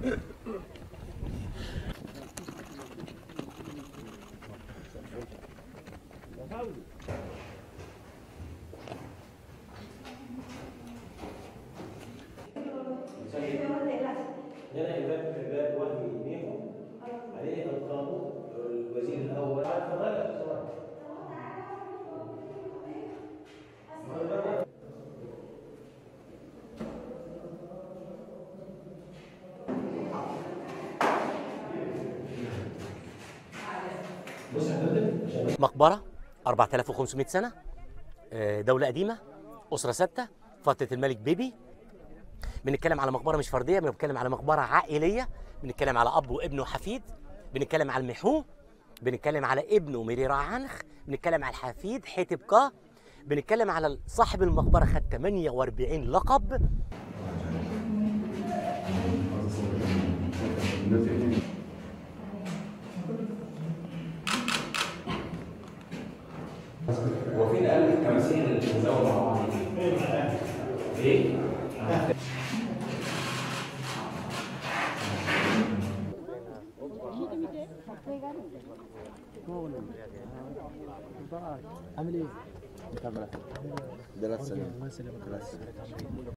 هنا إمام حباب وهمي ميمو عليه ألقابه الوزير الأول فغلب بصراحة بص يا فندم عشان مقبرة 4500 سنة آه، دولة قديمة أسرة ستة فترة الملك بيبي بنتكلم على مقبرة مش فردية بنتكلم على مقبرة عائلية بنتكلم على أب وابن وحفيد بنتكلم على المحو بنتكلم على ابنه ميريرا عنخ بنتكلم على الحفيد حيتب كا بنتكلم على صاحب المقبرة خد 48 لقب هو فين قال التماثيل اللي بنزود مع بعض ايه؟ عامل ايه؟ ثلاث سنين ثلاث سنين